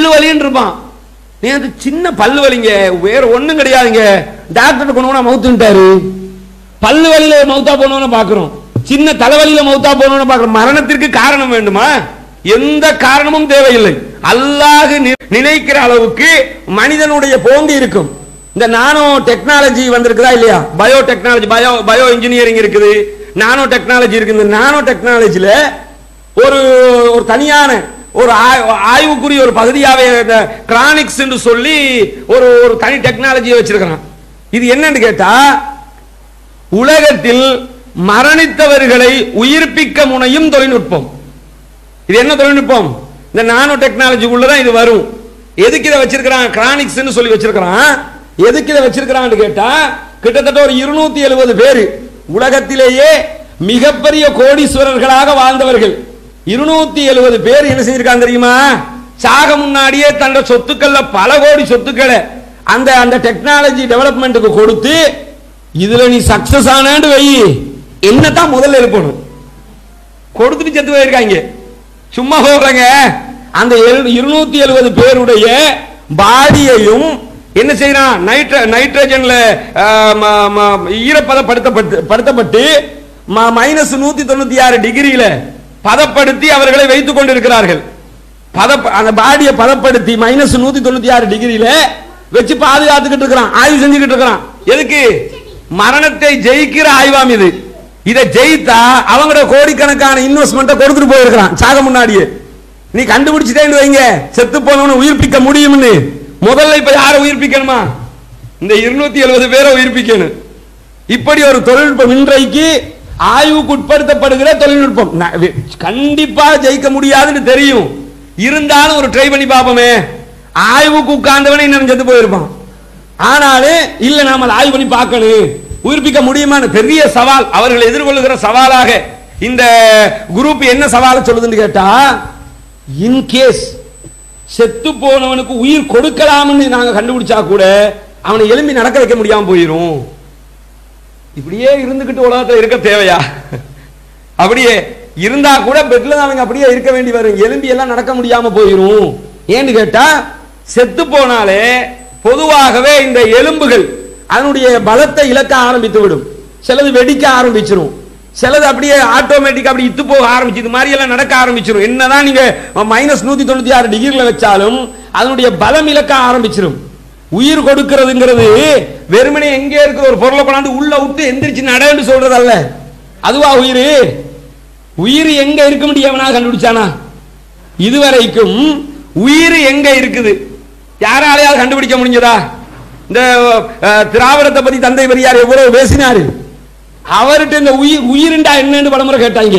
பல்லு வலின்னு இருப்பான் நீ அது சின்ன பல்லு வலிங்க வேற ஒண்ணும் கிடையாதுங்க டாக்டர் கொண்டு போனா மவுத்துட்டாரு பல்லு வலியில மவுத்தா போனவன பாக்குறோம் சின்ன தலைவலியில மவுத்தா போனவன பாக்குறோம் மரணத்திற்கு காரணம் வேண்டுமா எந்த காரணமும் தேவையில்லை அல்லாஹ் நி- நினைக்கிற அளவுக்கு மனிதனுடைய போங்கு இருக்கும் இந்த நானோ டெக்னாலஜி வந்திருக்குதா இல்லையா bio technology bio bio engineering இருக்குது நானோ டெக்னாலஜி இருக்கு இந்த நானோ டெக்னாலஜில ஒரு ஒரு தனியான ஒரு ஆய்- ஆய்வுக்குரிய ஒரு பகுதியாவே கிரானிக்ஸ் என்று சொல்லி ஒரு ஒரு தனி டெக்னாலஜியை வச்சிருக்கிறான் இது என்னன்னு கேட்டா உலகத்தில் மரணித்தவர்களை உயிர்ப்பிக்க முனையும் தொழில்நுட்பம் இது என்ன தொழில்நுட்பம் இந்த நானோ டெக்னாலஜிக்குள்ள தான் இது வரும் எதுக்கு இதை வச்சிருக்கிறான் கிரானிக்ஸ் சொல்லி வச்சிருக்கிறான் எதுக்கு இதை வச்சிருக்கிறான்னு கேட்டா கிட்டத்தட்ட ஒரு இருநூத்தி எழுபது பேர் உலகத்திலேயே மிகப்பெரிய கோடீஸ்வரர்களாக வாழ்ந்தவர்கள் இருநூத்தி எழுபது பேர் என்ன செஞ்சிருக்காங்க தெரியுமா சாக முன்னாடியே தன்னோட சொத்துக்கள்ல பல கோடி சொத்துக்களை அந்த அந்த டெக்னாலஜி டெவலப்மெண்ட்டுக்கு கொடுத்து இதுல நீ சக்சஸ் ஆனான்னு வை என்னதான் முதல்ல எழுப்பணும் கொடுத்துட்டு செத்து போயிருக்காங்க சும்மா போடுறாங்க அந்த இருநூத்தி எழுபது பேருடைய பாடியையும் என்ன செய்யறான் நைட்ர நைட்ரஜன்ல ஆஹ், ம- ம- ஈரப்பதப்படுத்தப்பட்டு படுத்தப்பட்டு மைனஸ் நூத்தி தொண்ணூத்தி ஆறு டிகிரியில பதப்படுத்தி அவர்களை வைத்துக் கொண்டிருக்கிறார்கள் பத அந்த பாடியை பதப்படுத்தி மைனஸ் நூத்தி தொண்ணூத்தி ஆறு டிகிரியில வச்சு பாதுகாத்துக்கிட்டு இருக்கிறான் ஆய்வு செஞ்சுக்கிட்டு இருக்கிறான் எதுக்கு மரணத்தை ஜெயிக்கிற ஆய்வாம் இது இதை ஜெயித்தா அவங்களோட கோடிக்கணக்கான இன்வெஸ்ட்மெண்ட்டை கொடுத்துட்டு போயிருக்கிறான் சாக முன்னாடியே நீ கண்டுபிடிச்சிட்டேன்னு வைங்க செத்து போனவனை உயிர்ப்பிக்க முடியும்னு முதல்ல இப்ப யாரை உயிர்ப்பிக்கணுமா இந்த இருநூத்தி எழுபது பேரை உயிர்ப்பிக்கணும் இப்படி ஒரு தொழில்நுட்பம் இன்றைக்கு ஆய்வுக்கு உட்படுத்தப்படுகிற தொழில்நுட்பம் ந- வி- கண்டிப்பா ஜெயிக்க முடியாதுன்னு தெரியும் இருந்தாலும் ஒரு ட்ரை பண்ணி பார்ப்போமே ஆய்வுக்கு உட்கார்ந்தவனே இன்னும் செத்து போயிருப்பான் ஆனாலும் இல்ல நாம அதை ஆய்வு பண்ணி பார்க்கணும் உயிர்ப்பிக்க முடியுமான்னு பெரிய சவால் அவர்கள் எதிர்கொள்ளுகிற சவாலாக இந்த குரூப் என்ன சவாலை சொல்லுதுன்னு கேட்டா இன் கேஸ் செத்து போனவனுக்கு உயிர் கொடுக்கலாம்னு நாங்க கண்டுபிடிச்சா கூட அவனை எலும்பி நடக்க வைக்க முடியாம போயிரும் இப்படியே இருந்துகிட்டு உலகத்துல இருக்க தேவையா அப்படியே இருந்தா கூட பெட்ல தான் அவங்க அப்படியே இருக்க வேண்டி வரும் எலும்பி எல்லாம் நடக்க முடியாம போயிரும் ஏன்னு கேட்டா செத்து போனாலே பொதுவாகவே இந்த எலும்புகள் அதனுடைய பலத்தை இழக்க ஆரம்பித்து விடும் சிலது வெடிக்க ஆரம்பிச்சிரும் சிலது அப்படியே ஆட்டோமேட்டிக்கா அப்படி இத்து போக ஆரம்பிச்சு இது மாதிரி எல்லாம் நடக்க ஆரம்பிச்சிரும் என்னதான் நீங்க மைனஸ் நூத்தி தொண்ணூத்தி ஆறு டிகிரில வச்சாலும் அதனுடைய பலம் இழக்க ஆரம்பிச்சிரும் உயிர் கொடுக்கிறதுங்கிறது வெறுமனே எங்கே இருக்கிற ஒரு பொருளை கொண்டாந்து உள்ள விட்டு எந்திரிச்சு நடன்னு சொல்றது அல்ல அதுவா உயிர் உயிர் எங்க இருக்க முடியாமனா கண்டுபிடிச்சானா இதுவரைக்கும் உயிர் எங்க இருக்குது யாராலையாவது கண்டுபிடிக்க முடிஞ்சதா இந்த அஹ், திராவிடத்தை பத்தி தந்தை பெரியார் எவ்வளவு பேசினாரு அவர்கிட்ட இந்த உயிர் உயிர்ண்டா என்னன்னு பலமுறை கேட்டாங்க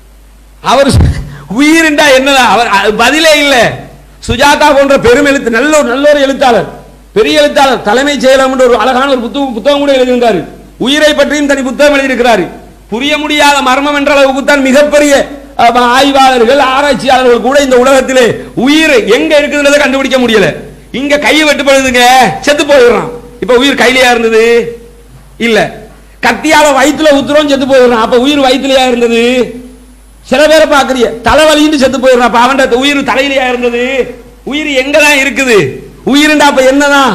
அவர் உயிர்ண்டா என்னடா அவர் அது பதிலே இல்ல சுஜாதா போன்ற பெரும் எழுத்து நல்ல ஒரு நல்ல ஒரு எழுத்தாளர் பெரிய எழுத்தாளர் தலைமைச் செயலம் என்ற ஒரு அழகான ஒரு புத்தகம் புத்தகம் கூட எழுதியிருந்தாரு உயிரை பற்றியும் தனி புத்தகம் எழுதியிருக்கிறாரு புரிய முடியாத மர்மம் என்ற அளவுக்கு தான் மிகப்பெரிய அஹ், ஆய்வாளர்கள் ஆராய்ச்சியாளர்கள் கூட இந்த உலகத்திலே உயிர் எங்க இருக்குதுன்றதை கண்டுபிடிக்க முடியல இங்க கை வெட்டுப்படுதுங்க செத்து போயிடுறான் இப்ப உயிர் கையிலயா இருந்தது இல்ல கத்தியால வயித்துல உத்துறோம் செத்து போயிடுறான் அப்ப உயிர் வயிற்றுலயா இருந்தது சில பேரை பாக்குறிய தலைவலின்னு செத்து போயிடுறான் அப்ப அவன் உயிர் தலையிலயா இருந்தது உயிர் எங்க தான் இருக்குது உயிர்ண்டா அப்ப என்னதான்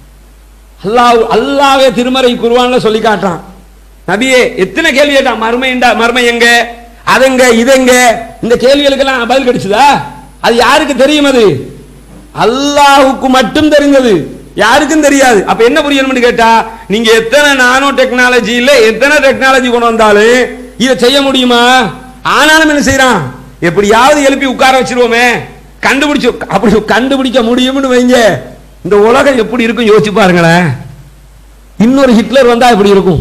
அல்லாஹ் அல்லாவே திருமறை குருவான்ல சொல்லி காட்டுறான் நபியே எத்தனை கேள்வி கேட்டான் மர்மைண்டா மர்மை எங்க அதெங்க இதெங்க இந்த கேள்விகளுக்கெல்லாம் பதில் கிடைச்சதா அது யாருக்கு தெரியும் அது அல்லாஹுக்கு மட்டும் தெரிந்தது யாருக்கும் தெரியாது அப்ப என்ன புரியணும்னு கேட்டா நீங்க எத்தனை நானோ டெக்னாலஜியில எத்தனை டெக்னாலஜி கொண்டு வந்தாலும் இதை செய்ய முடியுமா ஆனாலும் என்ன செய்யறான் எப்படியாவது எழுப்பி உட்கார வச்சிருவோமே கண்டுபிடிச்சு அப்படி கண்டுபிடிக்க முடியும்னு வைங்க இந்த உலகம் எப்படி இருக்கும் யோசிச்சு பாருங்களேன் இன்னொரு ஹிட்லர் வந்தா எப்படி இருக்கும்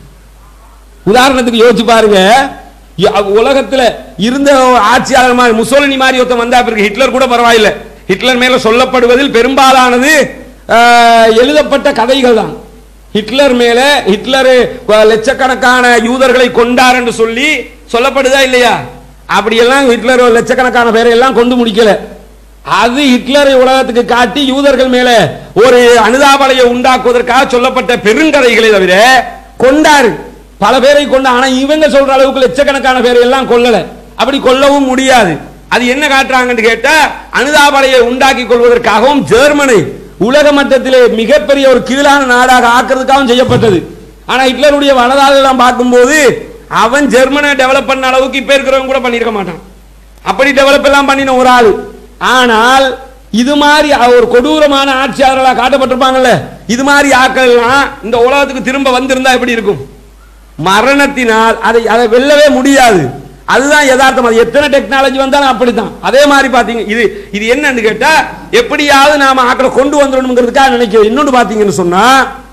உதாரணத்துக்கு யோசிச்சு பாருங்க ய- உலகத்துல இருந்த ஆட்சியாளர் மாதிரி முசோலினி மாதிரி ஒருத்தன் வந்தா பிறகு ஹிட்லர் கூட பரவாயில்ல ஹிட்லர் மேல சொல்லப்படுவதில் பெரும்பாலானது ஆஹ், எழுதப்பட்ட கதைகள் தான் ஹிட்லர் மேல ஹிட்லர் அஹ், லட்சக்கணக்கான யூதர்களை கொண்டார் என்று சொல்லி சொல்லப்படுதா இல்லையா அப்படியெல்லாம் ஹிட்லர் லட்சக்கணக்கான பேரை எல்லாம் கொண்டு முடிக்கல அது ஹிட்லரை உலகத்துக்கு காட்டி யூதர்கள் மேல ஒரு அனுதாபலையை உண்டாக்குவதற்காக சொல்லப்பட்ட பெருங்கதைகளை தவிர கொண்டாரு பல பேரை கொண்ட ஆனா இவங்க சொல்ற அளவுக்கு லட்சக்கணக்கான பேரை எல்லாம் கொல்லல அப்படி கொல்லவும் முடியாது அது என்ன காட்டுறாங்கன்னு கேட்டா அனுதாபலையை உண்டாக்கி கொள்வதற்காகவும் ஜெர்மனை உலக மட்டத்திலே மிகப்பெரிய ஒரு கீழான நாடாக ஆக்குறதுக்காகவும் செய்யப்பட்டது ஆனா ஹிட்லருடைய வரலாறுலாம் பார்க்கும்போது அவன் ஜெர்மனை டெவலப் பண்ண அளவுக்கு இப்ப இருக்கிறவங்க கூட பண்ணியிருக்க மாட்டான் அப்படி டெவலப் எல்லாம் பண்ணின ஒரு ஆள் ஆனால் இது மாதிரி அவ- ஒரு கொடூரமான ஆட்சியாளர்களாக காட்டப்பட்டிருப்பாங்கல்ல இது மாதிரி ஆக்கள்லாம் இந்த உலகத்துக்கு திரும்ப வந்திருந்தா எப்படி இருக்கும் மரணத்தினால் அதை அதை வெல்லவே முடியாது அதுதான் யதார்த்தம் அது எத்தனை டெக்னாலஜி வந்தாலும் அப்படித்தான் அதே மாதிரி பாத்தீங்க இது இது என்னன்னு கேட்டா எப்படியாவது நாம ஆக்களை கொண்டு வந்துடணுங்கிறதுக்காக நினைக்கிறோம் இன்னொன்று பாத்தீங்கன்னு சொன்னா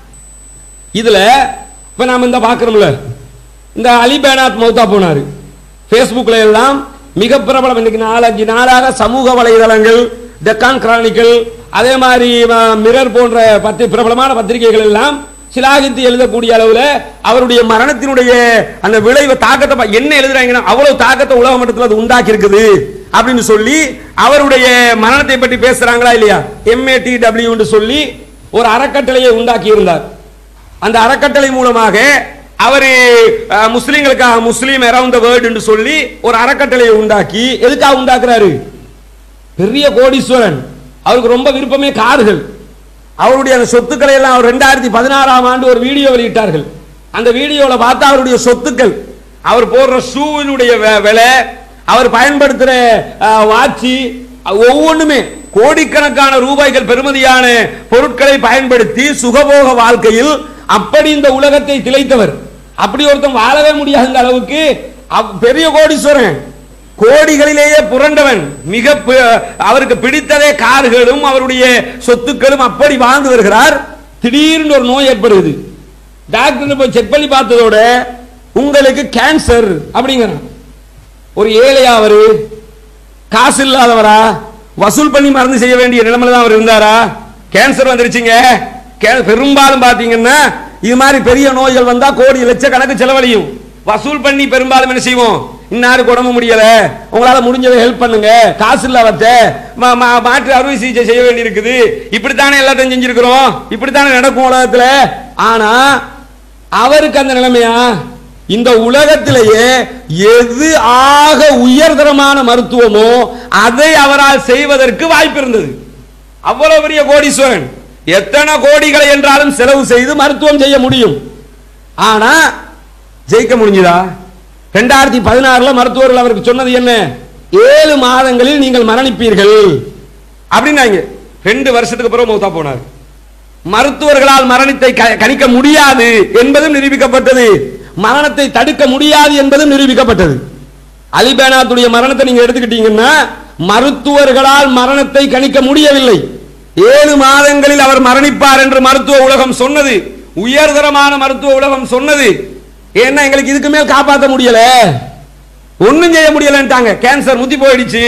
இதுல இப்ப நாம இந்த பாக்குறோம்ல இந்த அலி பேனாத் மௌத்தா போனாரு Facebookல எல்லாம் மிக பிரபலம் இன்னைக்கு நாலஞ்சு நாளாக சமூக வலைதளங்கள் டெக்கான் கிரானிக்கல் அதே மாதிரி அஹ், மிரர் போன்ற பத்தி பிரபலமான பத்திரிகைகள் எல்லாம் சிலாகித்து எழுதக்கூடிய அளவுல அவருடைய மரணத்தினுடைய அந்த விளைவு தாக்கத்தை பா- என்ன எழுதுறாங்கன்னா அவ்வளவு தாக்கத்தை உலக மட்டத்தில் அது உண்டாக்கி இருக்குது அப்படின்னு சொல்லி அவருடைய மரணத்தை பற்றி பேசுறாங்களா இல்லையா எம்ஏடி டபிள்யூ சொல்லி ஒரு அறக்கட்டளையை உண்டாக்கி இருந்தார் அந்த அறக்கட்டளை மூலமாக அவர் முஸ்லீம்களுக்காக முஸ்லீம் அரவுண்ட் த வேர்ல்ட் என்று சொல்லி ஒரு அறக்கட்டளையை உண்டாக்கி எதுக்காக உண்டாக்குறாரு பெரிய கோடீஸ்வரன் அவருக்கு ரொம்ப விருப்பமே கார்கள் அவருடைய அந்த சொத்துக்களை எல்லாம் அவர் ரெண்டாயிரத்தி பதினாறாம் ஆண்டு ஒரு வீடியோ வெளியிட்டார்கள் அந்த வீடியோல பார்த்தா அவருடைய சொத்துக்கள் அவர் போடுற ஷூவினுடைய வெ- விலை அவர் பயன்படுத்துற அஹ், வாட்சி அஹ், ஒவ்வொன்றுமே கோடிக்கணக்கான ரூபாய்கள் பெறுமதியான பொருட்களை பயன்படுத்தி சுகபோக வாழ்க்கையில் அப்படி இந்த உலகத்தை திளைத்தவர் அப்படி ஒருத்தன் வாழவே முடியாத அளவுக்கு அவ்- பெரிய கோடீஸ்வரன் கோடிகளிலேயே புரண்டவன் மிக பி- அவருக்கு பிடித்ததே கார்களும் அவருடைய சொத்துக்களும் அப்படி வாழ்ந்து வருகிறார் திடீர்னு ஒரு நோய் ஏற்படுது டாக்டர் போய் செக் பண்ணி பார்த்ததோட உங்களுக்கு கேன்சர் அப்படிங்கிறான் ஒரு ஏழையா அவரு காசு இல்லாதவரா வசூல் பண்ணி மருந்து செய்ய வேண்டிய நிலைமையில தான் அவர் இருந்தாரா கேன்சர் வந்துருச்சுங்க கே- பெரும்பாலும் பாத்தீங்கன்னா இது மாதிரி பெரிய நோய்கள் வந்தா கோடி லட்சக்கணக்கு செலவழியும் வசூல் பண்ணி பெரும்பாலும் என்ன செய்வோம் இன்னாருக்கு உடம்பு முடியல உங்களால முடிஞ்சதை ஹெல்ப் பண்ணுங்க காசு இல்லாத மாற்று அறுவை சிகிச்சை செய்ய வேண்டி இருக்குது இப்படித்தானே எல்லாத்தையும் செஞ்சிருக்கிறோம் இப்படித்தானே நடக்கும் உலகத்துல ஆனா அவருக்கு அந்த நிலைமையா இந்த உலகத்திலேயே எது ஆக உயர்தரமான மருத்துவமோ அதை அவரால் செய்வதற்கு வாய்ப்பு இருந்தது அவ்வளவு பெரிய கோடீஸ்வரன் எத்தனை கோடிகளை என்றாலும் செலவு செய்து மருத்துவம் செய்ய முடியும் ஆனா ஜெயிக்க முடிஞ்சதா ரெண்டாயிரத்தி பதினாறுல மருத்துவர்கள் அவருக்கு சொன்னது என்ன ஏழு மாதங்களில் நீங்கள் மரணிப்பீர்கள் அப்படின்னாங்க ரெண்டு வருஷத்துக்கு பிறகு மௌத்தா போனார் மருத்துவர்களால் மரணத்தை க- கணிக்க முடியாது என்பதும் நிரூபிக்கப்பட்டது மரணத்தை தடுக்க முடியாது என்பதும் நிரூபிக்கப்பட்டது அலிபேனாத்துடைய மரணத்தை நீங்க எடுத்துக்கிட்டீங்கன்னா மருத்துவர்களால் மரணத்தை கணிக்க முடியவில்லை ஏழு மாதங்களில் அவர் மரணிப்பார் என்று மருத்துவ உலகம் சொன்னது உயர்தரமான மருத்துவ உலகம் சொன்னது ஏன்னா எங்களுக்கு இதுக்கு மேல் காப்பாற்ற முடியல ஒண்ணும் செய்ய முடியலன்ட்டாங்க கேன்சர் முத்தி போயிடுச்சு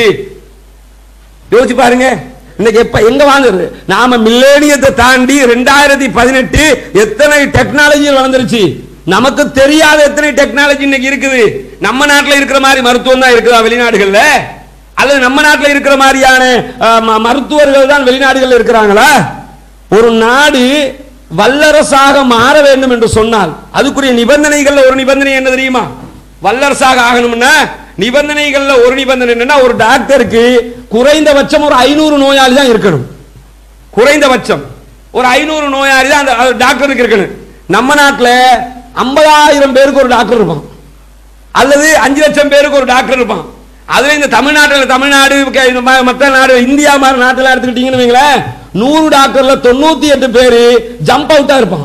யோசிச்சு பாருங்க இன்னைக்கு எப்ப எங்க வாங்குறது நாம மில்லேனியத்தை தாண்டி ரெண்டாயிரத்தி பதினெட்டு எத்தனை டெக்னாலஜி வளர்ந்துருச்சு நமக்கு தெரியாத எத்தனை டெக்னாலஜி இன்னைக்கு இருக்குது நம்ம நாட்டுல இருக்கிற மாதிரி மருத்துவம் தான் இருக்குதா வெளிநாடுகள்ல அல்லது நம்ம நாட்டுல இருக்கிற மாதிரியான அஹ், ம- மருத்துவர்கள் தான் வெளிநாடுகள்ல இருக்கிறாங்களா ஒரு நாடு வல்லரசாக மாற வேண்டும் என்று சொன்னால் அதுக்குரிய நிபந்தனைகள்ல ஒரு நிபந்தனை என்ன தெரியுமா வல்லரசாக ஆகணும்னா நிபந்தனைகள்ல ஒரு நிபந்தனை என்னன்னா ஒரு டாக்டருக்கு குறைந்தபட்சம் ஒரு ஐநூறு நோயாளி தான் இருக்கணும் குறைந்தபட்சம் ஒரு ஐநூறு நோயாளி தான் அந்த அது டாக்டருக்கு இருக்கணும் நம்ம நாட்டுல ஐம்பதாயிரம் பேருக்கு ஒரு டாக்டர் இருப்பான் அல்லது அஞ்சு லட்சம் பேருக்கு ஒரு டாக்டர் இருப்பான் அதுல இந்த தமிழ்நாட்டில் தமிழ்நாடு க- இந்த மா- மத்த நாடு இந்தியா மாதிரி நாட்டில் எடுத்துக்கிட்டீங்கன்னு வைங்களேன் நூறு டாக்டர்ல தொண்ணூத்தி எட்டு பேரு ஜம்ப் அவுட்டா இருப்பான்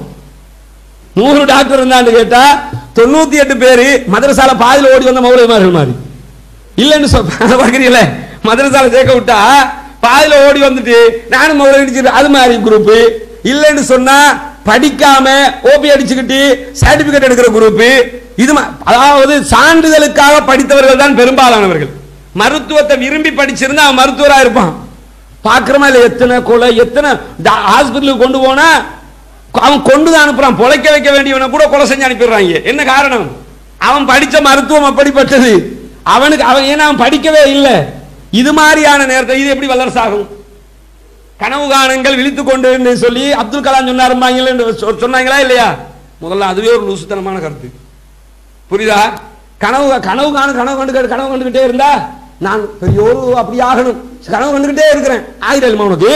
நூறு டாக்டர் இருந்தான்னு கேட்டா தொண்ணூத்தி எட்டு பேரு மதரசால பாதியில ஓடி வந்த மௌலியமார்கள் மாதிரி இல்லைன்னு சொல்ல பார்க்குறீங்களே மதரசால சேர்க்க விட்டா பாதியில ஓடி வந்துட்டு நானும் மௌலிய அடிச்சுட்டு அது மாதிரி குரூப் இல்லைன்னு சொன்னா படிக்காம ஓபி அடிச்சுக்கிட்டு சர்டிபிகேட் எடுக்கிற குரூப் இது மா- அதாவது சான்றிதழுக்காக படித்தவர்கள் தான் பெரும்பாலானவர்கள் மருத்துவத்தை விரும்பி படிச்சிருந்தா அவன் மருத்துவரா இருப்பான் பாக்குறமா இல்ல எத்தனை கொலை எத்தனை டா- ஹாஸ்பிட்டலுக்கு கொண்டு போனா அவன் கொண்டு தான் அனுப்புறான் பொழைக்க வைக்க வேண்டியவனை கூட கொலை செஞ்சு அனுப்பிடுறாங்க என்ன காரணம் அவன் படிச்ச மருத்துவம் அப்படிப்பட்டது அவனுக்கு அவன் ஏன்னா அவன் படிக்கவே இல்லை இது மாதிரியான நேரத்தை இது எப்படி வல்லரசாகும் கனவு காணுங்கள் விழித்துக் கொண்டு என்று சொல்லி அப்துல் கலாம் சொன்னாருப்பாங்களே என்று சொ- சொன்னாங்களா இல்லையா முதல்ல அதுவே ஒரு லூசுத்தனமான கருத்து புரியுதா கனவு கனவு காணு கனவு கண்டு கனவு கண்டுகிட்டே இருந்தா நான் பெரியோரு அப்படி ஆகணும் கனவு கண்டுகிட்டே இருக்கிறேன் ஆயிரம் உனக்கு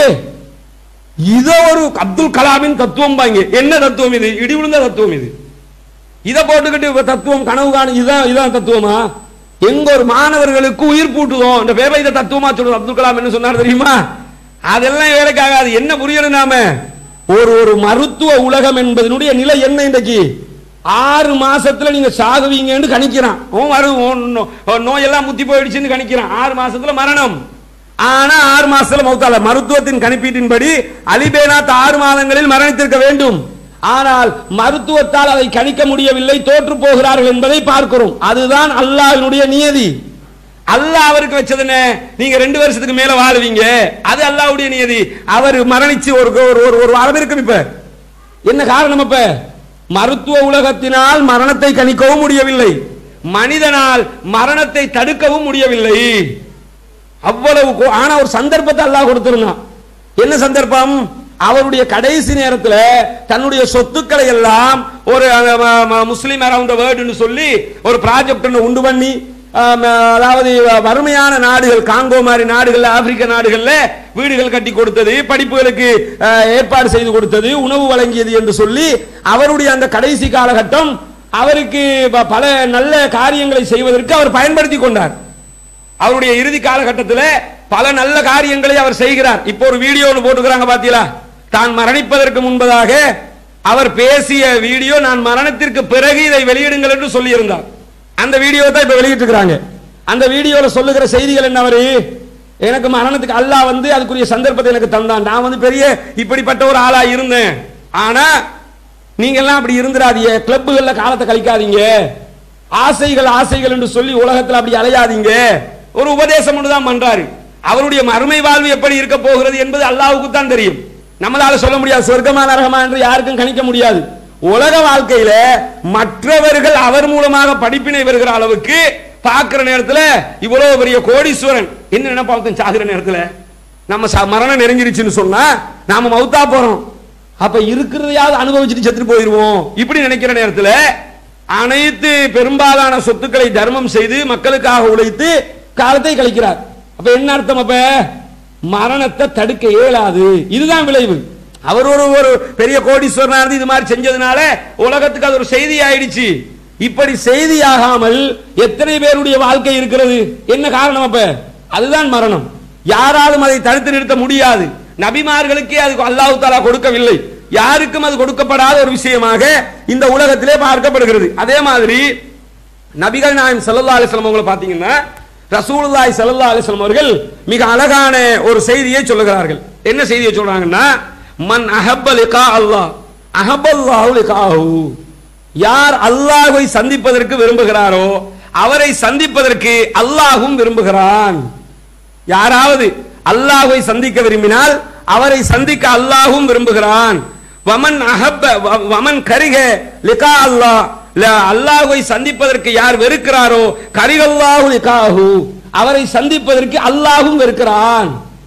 இத ஒரு அப்துல் கலாமின் தத்துவம் பாங்க என்ன தத்துவம் இது இடி விழுந்த தத்துவம் இது இத போட்டுக்கிட்டு இப்ப தத்துவம் கனவு காணும் இதுதான் இதான் தத்துவமா எங்க ஒரு மாணவர்களுக்கு உயிர் பூட்டுவோம் இந்த பேர்ல இத தத்துவமா சொல்றது அப்துல் கலாம் என்ன சொன்னார் தெரியுமா அதெல்லாம் வேலைக்காகாது என்ன புரியணும் நாம ஒரு ஒரு மருத்துவ உலகம் என்பதனுடைய நிலை என்ன இன்றைக்கு ஆறு மாசத்துல நீங்க சாகுவீங்கன்னு கணிக்கிறான் உன் வரும் உன் நோ- உன் நோயெல்லாம் முத்தி போயிடுச்சுன்னு கணிக்கிறான் ஆறு மாசத்துல மரணம் ஆனா ஆறு மாசத்துல மௌத்தால மருத்துவத்தின் கணிப்பீட்டின்படி அலிபேனாத் ஆறு மாதங்களில் மரணித்திருக்க வேண்டும் ஆனால் மருத்துவத்தால் அதை கணிக்க முடியவில்லை தோற்று போகிறார்கள் என்பதை பார்க்கிறோம் அதுதான் அல்லாஹ்வினுடைய நியதி அல்லாஹ் அவருக்கு வச்சது என்ன நீங்க ரெண்டு வருஷத்துக்கு மேல வாழுவீங்க அது அல்லாஹ்வுடைய நியதி அவர் மரணிச்சு ஒரு ஒரு ஒரு ஒரு வாரம் இருக்கும் இப்ப என்ன காரணம் அப்ப மருத்துவ உலகத்தினால் மரணத்தை கணிக்கவும் முடியவில்லை மனிதனால் மரணத்தை தடுக்கவும் முடியவில்லை அவ்வளவு கொ- ஆனா ஒரு சந்தர்ப்பத்தை அல்லாஹ் கொடுத்திருந்தான் என்ன சந்தர்ப்பம் அவருடைய கடைசி நேரத்துல தன்னுடைய சொத்துக்களை எல்லாம் ஒரு அஹ், ம- ம- முஸ்லிம் அரவுண்ட் வேர்டுன்னு சொல்லி ஒரு ப்ராஜெக்ட் ஒன்று உண்டு பண்ணி ஆம், அதாவது வறுமையான நாடுகள் காங்கோ மாதிரி நாடுகள்ல ஆப்பிரிக்க நாடுகள்ல வீடுகள் கட்டி கொடுத்தது படிப்புகளுக்கு அஹ், ஏற்பாடு செய்து கொடுத்தது உணவு வழங்கியது என்று சொல்லி அவருடைய அந்த கடைசி காலகட்டம் அவருக்கு ப- பல நல்ல காரியங்களை செய்வதற்கு அவர் பயன்படுத்தி கொண்டார் அவருடைய இறுதி காலகட்டத்தில் பல நல்ல காரியங்களை அவர் செய்கிறார் இப்போ ஒரு வீடியோ ஒன்று போட்டுக்கிறாங்க பாத்தீங்களா தான் மரணிப்பதற்கு முன்பதாக அவர் பேசிய வீடியோ நான் மரணத்திற்கு பிறகு இதை வெளியிடுங்கள் என்று சொல்லியிருந்தார் அந்த வீடியோ தான் இப்ப வெளியிட்டு இருக்காங்க அந்த வீடியோல சொல்லுகிற செய்திகள் என்ன அவரு எனக்கு மரணத்துக்கு அல்லாஹ் வந்து அதுக்குரிய சந்தர்ப்பத்தை எனக்கு தந்தான் நான் வந்து பெரிய இப்படிப்பட்ட ஒரு ஆளா இருந்தேன் ஆனா நீங்க எல்லாம் அப்படி இருந்துடாதீங்க கிளப்புகள்ல காலத்தை கழிக்காதீங்க ஆசைகள் ஆசைகள் என்று சொல்லி உலகத்துல அப்படி அலையாதீங்க ஒரு உபதேசம் ஒன்று தான் பண்றாரு அவருடைய மறுமை வாழ்வு எப்படி இருக்க போகிறது என்பது அல்லாஹ்வுக்கு தான் தெரியும் நம்மளால சொல்ல முடியாது சொர்க்கமா நரகமா என்று யாருக்கும் கணிக்க முடியாது உலக வாழ்க்கையில மற்றவர்கள் அவர் மூலமாக படிப்பினை பெறுகிற அளவுக்கு பார்க்கிற நேரத்துல இவ்வளவு பெரிய கோடீஸ்வரன் என்ன நினைப்பாத்தன் சாகுற நேரத்துல நம்ம ச- மரணம் நெருங்கிருச்சுன்னு சொன்னா நாம மௌத்தா போறோம் அப்ப இருக்கிறதையாவது அனுபவிச்சுட்டு செத்துட்டு போயிருவோம் இப்படி நினைக்கிற நேரத்துல அனைத்து பெரும்பாலான சொத்துக்களை தர்மம் செய்து மக்களுக்காக உழைத்து காலத்தை கழிக்கிறார் அப்ப என்ன அர்த்தம் அப்ப மரணத்தை தடுக்க இயலாது இதுதான் விளைவு அவர் ஒரு ஒரு பெரிய கோடீஸ்வரனா இருந்து இது மாதிரி செஞ்சதுனால உலகத்துக்கு அது ஒரு செய்தி ஆயிடுச்சு இப்படி செய்தியாகாமல் எத்தனை பேருடைய வாழ்க்கை இருக்கிறது என்ன காரணம் அப்ப அதுதான் மரணம் யாராலும் அதை தடுத்து நிறுத்த முடியாது நபிமார்களுக்கே அது அல்லாஹ் தாலா கொடுக்கவில்லை யாருக்கும் அது கொடுக்கப்படாத ஒரு விஷயமாக இந்த உலகத்திலே பார்க்கப்படுகிறது அதே மாதிரி நபிகள் நாயம் ஸல்லல்லாஹு அலைஹி வஸல்லம் அவங்களை பார்த்தீங்கன்னா ரசூலுல்லாஹி ஸல்லல்லாஹு அலைஹி வஸல்லம் அவர்கள் மிக அழகான ஒரு செய்தியை சொல்லுகிறார்கள் என்ன செய்தியை சொல்றாங்கன்னா மன் அஹப்ப லிகா அல்லாஹ் அஹப்பல்லாஹு லிகாஹு யார் அல்லாஹ்வை சந்திப்பதற்கு விரும்புகிறாரோ அவரை சந்திப்பதற்கு அல்லாஹ்வும் விரும்புகிறான் யாராவது அல்லாஹ்வை சந்திக்க விரும்பினால் அவரை சந்திக்க அல்லாஹ்வும் விரும்புகிறான் வமன் அஹப்ப வ- வமன் கரிக லிகா அல்லாஹ் ல- அல்லாஹ்வை சந்திப்பதற்கு யார் வெறுக்கிறாரோ கரிகல்லாஹு லிகாஹு அவரை சந்திப்பதற்கு அல்லாஹ்வும் வெறுக்கிறான்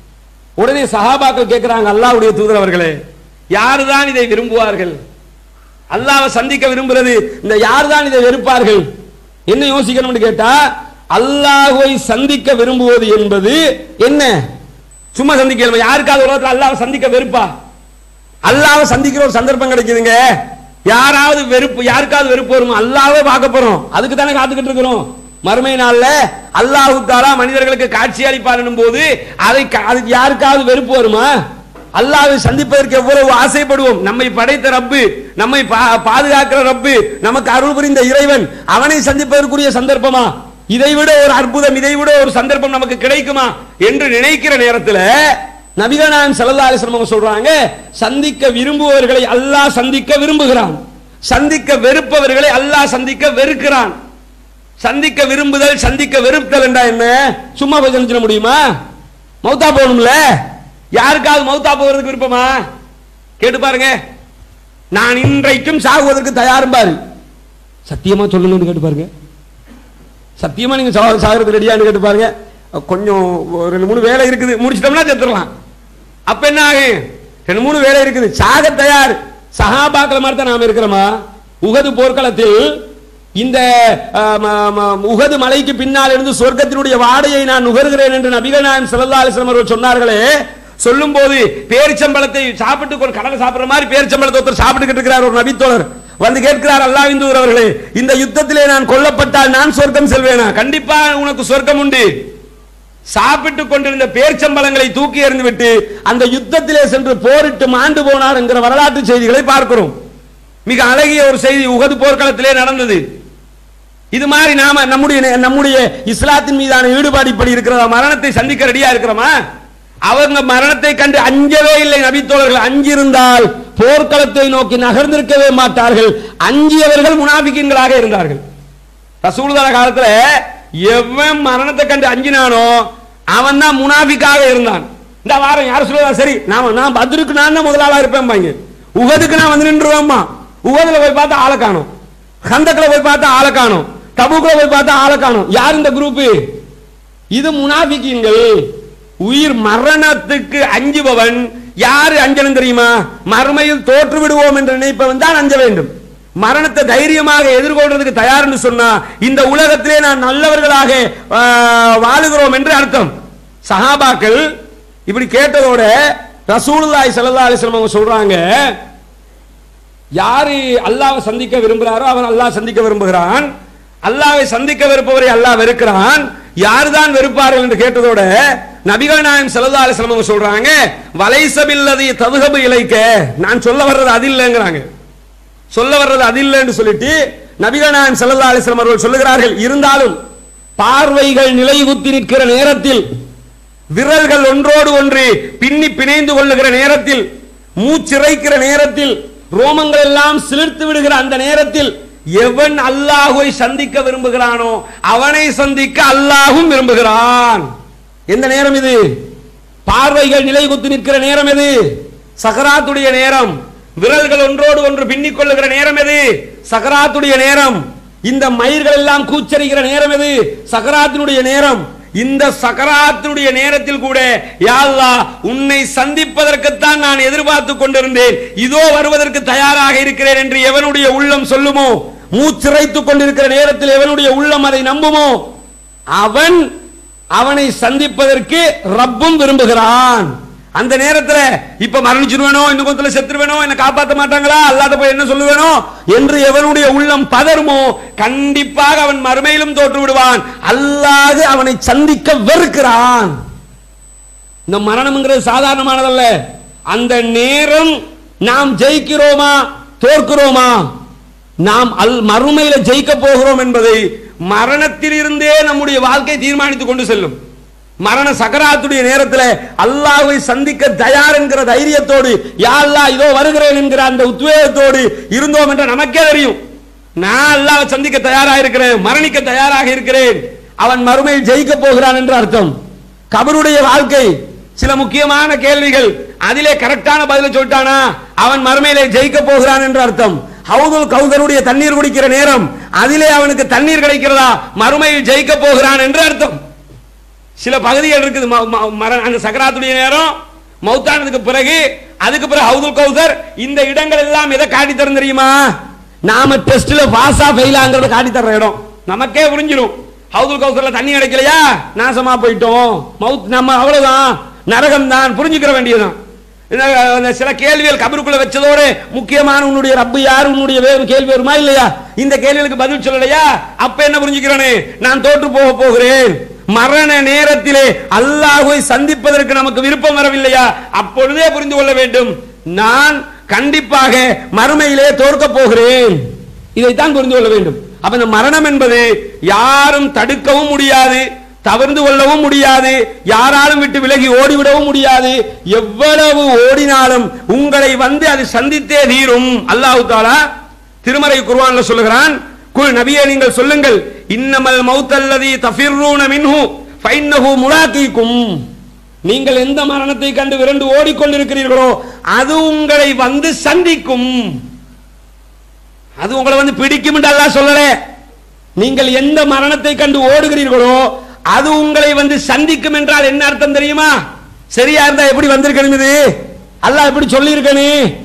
உடனே சஹாபாக்கள் கேட்கிறாங்க அல்லாஹ்வுடைய தூதர் அவர்களே யாருதான் இதை விரும்புவார்கள் அல்லாஹ்வை சந்திக்க விரும்புறது இந்த யார் தான் இதை வெறுப்பார்கள் என்ன யோசிக்கணும்னு கேட்டா அல்லாஹ்வை சந்திக்க விரும்புவது என்பது என்ன சும்மா சந்திக்க யாருக்காவது உலகத்தில் அல்லாஹ்வை சந்திக்க வெறுப்பா அல்லாஹ்வை சந்திக்கிற ஒரு சந்தர்ப்பம் கிடைக்குதுங்க யாராவது வெறுப்பு யாருக்காவது வெறுப்பு வருமா அல்லாஹ்வை பார்க்க போறோம் அதுக்கு தானே காத்துக்கிட்டு இருக்கிறோம் மறுமை நாள்ல அல்லாஹு தாலா மனிதர்களுக்கு காட்சி அளிப்பார் போது அதை க- அதுக்கு யாருக்காவது வெறுப்பு வருமா அல்லாஹ்வை சந்திப்பதற்கு எவ்வளவு ஆசைப்படுவோம் நம்மை படைத்த ரப்பு நம்மை பா- பாதுகாக்கிற ரப்பு நமக்கு அருள் புரிந்த இறைவன் அவனை சந்திப்பதற்குரிய சந்தர்ப்பமா இதை விட ஒரு அற்புதம் இதை விட ஒரு சந்தர்ப்பம் நமக்கு கிடைக்குமா என்று நினைக்கிற நேரத்தில் நபிகள் நாயகம் ஸல்லல்லாஹு அலைஹி வஸல்லம் அவங்க சொல்றாங்க சந்திக்க விரும்புபவர்களை அல்லாஹ் சந்திக்க விரும்புகிறான் சந்திக்க வெறுப்பவர்களை அல்லாஹ் சந்திக்க வெறுக்கிறான் சந்திக்க விரும்புதல் சந்திக்க வெறுத்தல் என்றா என்ன சும்மா போய் சந்திச்சிட முடியுமா மௌத்தா போகணும்ல யாருக்காவது மௌத்தா போகிறதுக்கு விருப்பமா கேட்டு பாருங்க நான் இன்றைக்கும் சாகுவதற்கு தயாரும் பாரு சத்தியமா சொல்லணும்னு கேட்டு பாருங்க சத்தியமா நீங்க சா- சாகுறதுக்கு ரெடியான்னு கேட்டு பாருங்க கொஞ்சம் ஒரு ரெண்டு மூணு வேலை இருக்குது முடிச்சிட்டோம்னா செத்துடலாம் அப்ப என்ன ஆகும் ரெண்டு மூணு வேலை இருக்குது சாக தயார் சஹாபாக்கள் மாதிரி தான் நாம இருக்கிறோமா உகது போர்க்களத்தில் இந்த ஆ, ம- ம- உகது மலைக்கு பின்னால் இருந்து சொர்க்கத்தினுடைய வாடையை நான் நுகர்கிறேன் என்று நபிகள் நாயம் ஸல்லல்லாஹு அலைஹி வஸல்லம் அவர்கள் சொன்னார்களே சொல்லும்போது பேரிச்சம்பழத்தை சாப்பிட்டு கொண்டு கடலை சாப்பிடுற மாதிரி பேரிச்சம்பழத்தை ஒருத்தர் சாப்பிட்டுக்கிட்டு இருக்கிறார் ஒரு நபித்தோழர் வந்து கேட்கிறார் அல்லாஹ்வின் தூதர் அவர்களே இந்த யுத்தத்திலே நான் கொல்லப்பட்டால் நான் சொர்க்கம் செல்வேனா கண்டிப்பா உனக்கு சொர்க்கம் உண்டு சாப்பிட்டு கொண்டிருந்த பேர்ச்சம்பழங்களை தூக்கி எறிந்து விட்டு அந்த யுத்தத்திலே சென்று போரிட்டு மாண்டு போனார் என்கிற வரலாற்று செய்திகளை பார்க்கிறோம் மிக அழகிய ஒரு செய்தி உகது போர்க்களத்திலே நடந்தது இது மாதிரி நாம நம்முடைய நம்முடைய இஸ்லாத்தின் மீதான ஈடுபாடு இப்படி இருக்கிறதா மரணத்தை சந்திக்க ரெடியா இருக்கிறோமா அவங்க மரணத்தை கண்டு அஞ்சவே இல்லை நபித்தோழர்கள் அஞ்சிருந்தால் போர்க்களத்தை நோக்கி நகர்ந்திருக்கவே மாட்டார்கள் அஞ்சியவர்கள் முனாபிக்கின்களாக இருந்தார்கள் ரசூலுல்லாஹ் காலத்துல எவன் மரணத்தை கண்டு அஞ்சினானோ அவன் தான் முனாபிக்காக இருந்தான் இந்த வாரம் யார் சொல்லுவா சரி நாம நான் பத்ருக்கு நான் தான் முதலாளா இருப்பேன் பாங்க உகதுக்கு நான் வந்து நின்றுவேம்மா உகதுல போய் பார்த்தா ஆளை காணும் கந்தக்குல போய் பார்த்தா ஆளை காணும் தபுக்குல போய் பார்த்தா ஆளை காணும் யார் இந்த குரூப் இது முனாபிக்கீங்கள் உயிர் மரணத்துக்கு அஞ்சுபவன் யாரு அஞ்சணும் தெரியுமா மறுமையில் தோற்று விடுவோம் என்று நினைப்பவன் தான் அஞ்ச வேண்டும் மரணத்தை தைரியமாக எதிர்கொள்றதுக்கு தயார் என்று சொன்னா இந்த உலகத்திலே நான் நல்லவர்களாக ஆ, வாழுகிறோம் என்று அர்த்தம் சஹாபாக்கள் இப்படி கேட்டதோட ரசூலுல்லாஹி ஸல்லல்லாஹு அலைஹி வஸல்லம் அவங்க சொல்றாங்க யாரு அல்லாஹ்வை சந்திக்க விரும்புகிறாரோ அவன் அல்லாஹ் சந்திக்க விரும்புகிறான் அல்லாஹ்வை சந்திக்க விருப்பவரை அல்லாஹ் வெறுக்கிறான் யாருதான் வெறுப்பார்கள் என்று கேட்டதோட நபிகள் நாயம் ஸல்லல்லாஹு அலைஹி வஸல்லம் அவங்க சொல்றாங்க வலைசபில்லதி ததுகபு இலைக்க நான் சொல்ல வர்றது அது இல்லைங்கிறாங்க சொல்ல வர்றது அது இல்லைன்னு சொல்லிட்டு நபிகள் நாயம் ஸல்லல்லாஹு அலைஹி வஸல்லம் அவர்கள் சொல்லுகிறார்கள் இருந்தாலும் பார்வைகள் நிலைகுத்தி நிற்கிற நேரத்தில் விரல்கள் ஒன்றோடு ஒன்று பின்னி பிணைந்து கொள்ளுகிற நேரத்தில் மூச்சிறைக்கிற நேரத்தில் ரோமங்கள் எல்லாம் சிலிர்த்து விடுகிற அந்த நேரத்தில் எவன் அல்லாஹுவை சந்திக்க விரும்புகிறானோ அவனை சந்திக்க அல்லாஹும் விரும்புகிறான் எந்த நேரம் இது பார்வைகள் நிலைகுத்தி நிற்கிற நேரம் எது சகராத்துடைய நேரம் விரல்கள் ஒன்றோடு ஒன்று பின்னிக் கொள்ளுகிற நேரம் எது சகராத்துடைய நேரம் இந்த மயிர்கள் எல்லாம் கூச்சரிக்கிற நேரம் எது சகராத்தினுடைய நேரம் இந்த சகராத்தினுடைய நேரத்தில் கூட யா அல்லாஹ் உன்னை சந்திப்பதற்குத்தான் நான் எதிர்பார்த்து கொண்டிருந்தேன் இதோ வருவதற்கு தயாராக இருக்கிறேன் என்று எவனுடைய உள்ளம் சொல்லுமோ மூச்சிறைத்துக் கொண்டிருக்கிற நேரத்தில் எவனுடைய உள்ளம் அதை நம்புமோ அவன் அவனை சந்திப்பதற்கு ரப்பும் விரும்புகிறான் அந்த நேரத்துல இப்ப மரணிச்சிருவேனோ இன்னும் கொஞ்சத்துல செத்துருவேனோ என்ன காப்பாத்த மாட்டாங்களா அல்லாத போய் என்ன சொல்லுவேனோ என்று எவனுடைய உள்ளம் பதறுமோ கண்டிப்பாக அவன் மறுமையிலும் தோற்று விடுவான் அல்லாது அவனை சந்திக்க வெறுக்கிறான் இந்த மரணம்ங்கிறது சாதாரணமானதல்ல அந்த நேரம் நாம் ஜெயிக்கிறோமா தோற்கிறோமா நாம் அல் மறுமையில ஜெயிக்க போகிறோம் என்பதை மரணத்தில் இருந்தே நம்முடைய வாழ்க்கை தீர்மானித்துக் கொண்டு செல்லும் மரண சக்கராத்துடைய நேரத்தில் அல்லாஹ்வை சந்திக்க தயார் என்கிற தைரியத்தோடு யா அல்லாஹ் இதோ வருகிறேன் என்கிற அந்த உத்வேகத்தோடு இருந்தோம் என்ற நமக்கே தெரியும் நான் அல்லாஹ்வை சந்திக்க தயாராக இருக்கிறேன் மரணிக்க தயாராக இருக்கிறேன் அவன் மறுமையில் ஜெயிக்க போகிறான் என்று அர்த்தம் கபருடைய வாழ்க்கை சில முக்கியமான கேள்விகள் அதிலே கரெக்டான பதிலை சொல்லிட்டானா அவன் மறுமையிலே ஜெயிக்க போகிறான் என்று அர்த்தம் ஹவுதுல் கௌதருடைய தண்ணீர் குடிக்கிற நேரம் அதிலே அவனுக்கு தண்ணீர் கிடைக்கிறதா மறுமையில் ஜெயிக்க போகிறான் என்று அர்த்தம் சில பகுதிகள் இருக்குது ம- ம- மர- அந்த சக்கராத்துடைய நேரம் மௌத்தானதுக்கு பிறகு அதுக்கு பிறகு ஹவுதுல் கௌதர் இந்த இடங்கள் எல்லாம் எதை காட்டி தரும் தெரியுமா நாம டெஸ்ட்ல பாஸா ஃபெயிலாங்கிறத காட்டி தர்ற இடம் நமக்கே புரிஞ்சிடும் ஹவுதுல் கௌசர்ல தண்ணி கிடைக்கலையா நாசமா போயிட்டோம் மவுத் நம்ம அவ்வளவுதான் நரகம் தான் புரிஞ்சுக்கிற வேண்டியதுதான் இந்த இந்த சில கேள்விகள் கபருக்குள்ள வச்சதோடு முக்கியமான உன்னுடைய ரப்பு யார் உன்னுடைய வேறு கேள்வி வருமா இல்லையா இந்த கேள்விகளுக்கு பதில் சொல்லலையா அப்ப என்ன புரிஞ்சுக்கிறேனே நான் தோற்று போக போகிறேன் மரண நேரத்திலே அல்லாஹ்வை சந்திப்பதற்கு நமக்கு விருப்பம் வரவில்லையா அப்பொழுதே புரிந்து கொள்ள வேண்டும் நான் கண்டிப்பாக மறுமையிலே தோற்க போகிறேன் இதைத்தான் புரிந்து கொள்ள வேண்டும் அப்ப இந்த மரணம் என்பது யாரும் தடுக்கவும் முடியாது தவிர்ந்து கொள்ளவும் முடியாது யாராலும் விட்டு விலகி ஓடிவிடவும் முடியாது எவ்வளவு ஓடினாலும் உங்களை வந்து அது சந்தித்தே தீரும் அல்லாஹ் தாலா திருமறை குர்ஆன்ல சொல்லுகிறான் குல் நபியே நீங்கள் சொல்லுங்கள் இன்னமல் மௌத்தல்லதி தஃபிர்ரூன மின்ஹு ஃபைன்னஹு முலாக்கீக்கும் நீங்கள் எந்த மரணத்தை கண்டு விரண்டு ஓடிக்கொண்டிருக்கிறீர்களோ அது உங்களை வந்து சந்திக்கும் அது உங்களை வந்து பிடிக்கும் என்று அல்லாஹ் சொல்லல நீங்கள் எந்த மரணத்தை கண்டு ஓடுகிறீர்களோ அது உங்களை வந்து சந்திக்கும் என்றால் என்ன அர்த்தம் தெரியுமா சரியா இருந்தா எப்படி வந்திருக்கணும் இது அல்லாஹ் எப்படி சொல்லி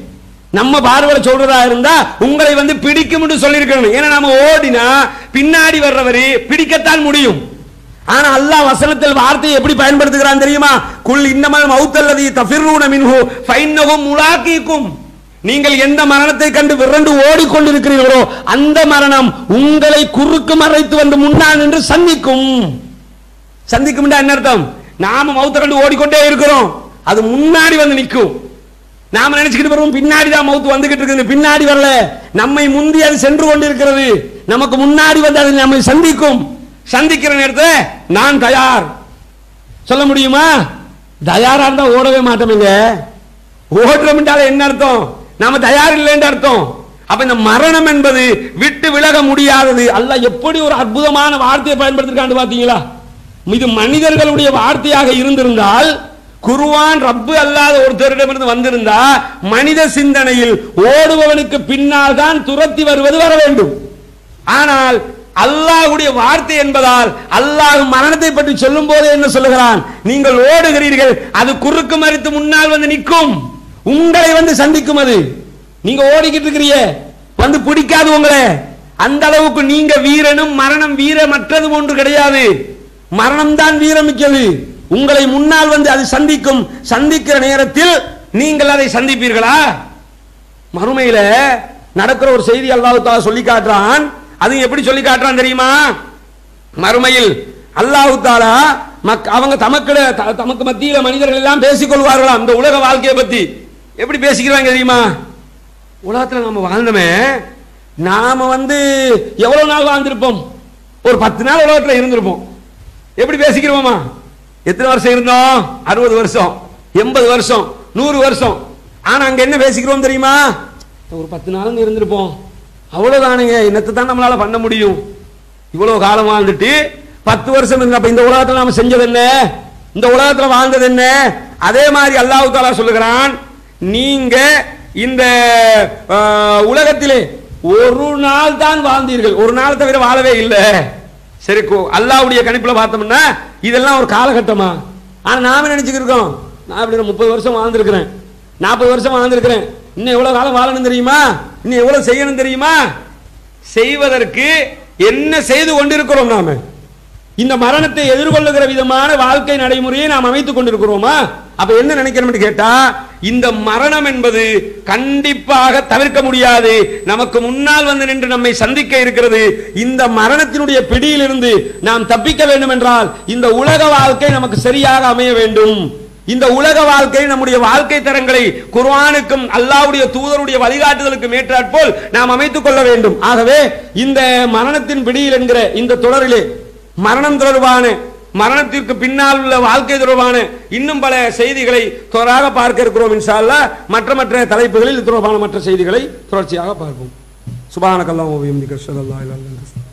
நம்ம பார்வையில சொல்றதா இருந்தா உங்களை வந்து பிடிக்கும் என்று சொல்லியிருக்கணும் ஏன்னா நாம ஓடினா பின்னாடி வர்றவரு பிடிக்கத்தான் முடியும் ஆனா அல்லாஹ் வசனத்தில் வார்த்தையை எப்படி பயன்படுத்துகிறான் தெரியுமா குல் இன்னமல் மௌத்தல்லதி தஃபிர்ரூன மின்ஹு ஃபைன்னஹும் முலாக்கீக்கும் நீங்கள் எந்த மரணத்தை கண்டு விரண்டு ஓடிக்கொண்டிருக்கிறீர்களோ அந்த மரணம் உங்களை குறுக்கு மறைத்து வந்து முன்னால் நின்று சந்திக்கும் சந்திக்கும் என்ன அர்த்தம் நாம மௌத்த கண்டு ஓடிக்கொண்டே இருக்கிறோம் அது முன்னாடி வந்து நிற்கும் நாம நினைச்சுக்கிட்டு வருவோம் பின்னாடி தான் மௌத்து வந்துகிட்டு இருக்குது பின்னாடி வரல நம்மை முந்தி அது சென்று கொண்டிருக்கிறது நமக்கு முன்னாடி வந்து அது நம்மை சந்திக்கும் சந்திக்கிற நேரத்தை நான் தயார் சொல்ல முடியுமா தயாரா இருந்தா ஓடவே மாட்டோமுங்க ஓடுறோம்ன்றால என்ன அர்த்தம் நாம தயார் இல்லைன்ற அர்த்தம் அப்ப இந்த மரணம் என்பது விட்டு விலக முடியாதது அல்லாஹ் எப்படி ஒரு அற்புதமான வார்த்தையை பயன்படுத்திருக்கான்னு பாத்தீங்களா இது மனிதர்களுடைய வார்த்தையாக இருந்திருந்தால் குருவான் ரப்பு அல்லாத ஒருத்தரிடமிருந்து வந்திருந்தா மனித சிந்தனையில் ஓடுபவனுக்கு பின்னால் தான் துரத்தி வருவது வர வேண்டும் ஆனால் அல்லாஹ்வுடைய வார்த்தை என்பதால் அல்லாஹ் மரணத்தை பற்றி சொல்லும் போது என்ன சொல்லுகிறான் நீங்கள் ஓடுகிறீர்கள் அது குறுக்கு மறித்து முன்னால் வந்து நிற்கும் உங்களை வந்து சந்திக்கும் அது நீங்க ஓடிக்கிட்டு இருக்கிறீங்க வந்து பிடிக்காது உங்களை அந்த அளவுக்கு நீங்க வீரனும் மரணம் வீரமற்றது ஒன்று கிடையாது மரணம் தான் வீரமிக்கது உங்களை முன்னால் வந்து அது சந்திக்கும் சந்திக்கிற நேரத்தில் நீங்கள் அதை சந்திப்பீர்களா மறுமையில நடக்கிற ஒரு செய்தி அல்லாஹ் தாலா சொல்லி காட்டுறான் அது எப்படி சொல்லி காட்டுறான் தெரியுமா மறுமையில் அல்லாஹ் தாலா மக் அவங்க தமக்கு தமக்கு மத்தியில மனிதர்கள் எல்லாம் பேசிக் கொள்வார்களாம் இந்த உலக வாழ்க்கையை பத்தி எப்படி பேசிக்கிறாங்க தெரியுமா உலகத்துல நம்ம வாழ்ந்தோமே நாம வந்து எவ்வளவு நாள் வாழ்ந்திருப்போம் ஒரு பத்து நாள் உலகத்துல இருந்திருப்போம் எப்படி பேசிக்கிறோமா எத்தனை வருஷம் இருந்தோம் அறுபது வருஷம் எண்பது வருஷம் நூறு வருஷம் ஆனா அங்க என்ன பேசிக்கிறோம் தெரியுமா ஒரு பத்து நாள் இருந்திருப்போம் அவ்வளவுதானுங்க என்னத்தை தான் நம்மளால பண்ண முடியும் இவ்வளவு காலம் வாழ்ந்துட்டு பத்து வருஷம் இருந்த அப்ப இந்த உலகத்துல நாம செஞ்சது என்ன இந்த உலகத்துல வாழ்ந்தது என்ன அதே மாதிரி அல்லாஹ் தாலா சொல்லுகிறான் நீங்க இந்த ஆஹ், உலகத்திலே ஒரு நாள் தான் வாழ்ந்தீர்கள் ஒரு நாள் தவிர வாழவே இல்லை சரி கோ- அல்லாஹ்வுடைய கணிப்புல பார்த்தோம்னா இதெல்லாம் ஒரு காலகட்டமா ஆனா நாம நினைச்சுக்கிட்டு இருக்கோம் நான் இப்படி முப்பது வருஷம் வாழ்ந்திருக்கிறேன் நாற்பது வருஷம் வாழ்ந்திருக்கிறேன் இன்னும் எவ்வளவு காலம் வாழணும் தெரியுமா இன்னும் எவ்வளவு செய்யணும் தெரியுமா செய்வதற்கு என்ன செய்து கொண்டிருக்கிறோம் நாம இந்த மரணத்தை எதிர்கொள்ளுகிற விதமான வாழ்க்கை நடைமுறையை நாம் அமைத்துக் கொண்டிருக்கிறோமா அப்ப என்ன நினைக்கிறோம்னு கேட்டா இந்த மரணம் என்பது கண்டிப்பாக தவிர்க்க முடியாது நமக்கு முன்னால் வந்து நின்று நம்மை சந்திக்க இருக்கிறது இந்த மரணத்தினுடைய பிடியிலிருந்து நாம் தப்பிக்க வேண்டும் என்றால் இந்த உலக வாழ்க்கை நமக்கு சரியாக அமைய வேண்டும் இந்த உலக வாழ்க்கை நம்முடைய வாழ்க்கை தரங்களை குர்ஆனுக்கும் அல்லாஹ்வுடைய தூதருடைய வழிகாட்டுதலுக்கும் ஏற்றாற்போல் நாம் அமைத்துக் கொள்ள வேண்டும் ஆகவே இந்த மரணத்தின் பிடியில் என்கிற இந்த தொடரிலே மரணம் தொடர்பான மரணத்திற்கு பின்னால் உள்ள வாழ்க்கை தொடர்பான இன்னும் பல செய்திகளை தொடராக பார்க்க இருக்கிறோம் இன்ஷா அல்லாஹ் மற்ற மற்ற தலைப்புகளில் இது தொடர்பான மற்ற செய்திகளை தொடர்ச்சியாக பார்ப்போம் சுபானக்கல்லாம் ஓவியம் நிகழ்ச்சி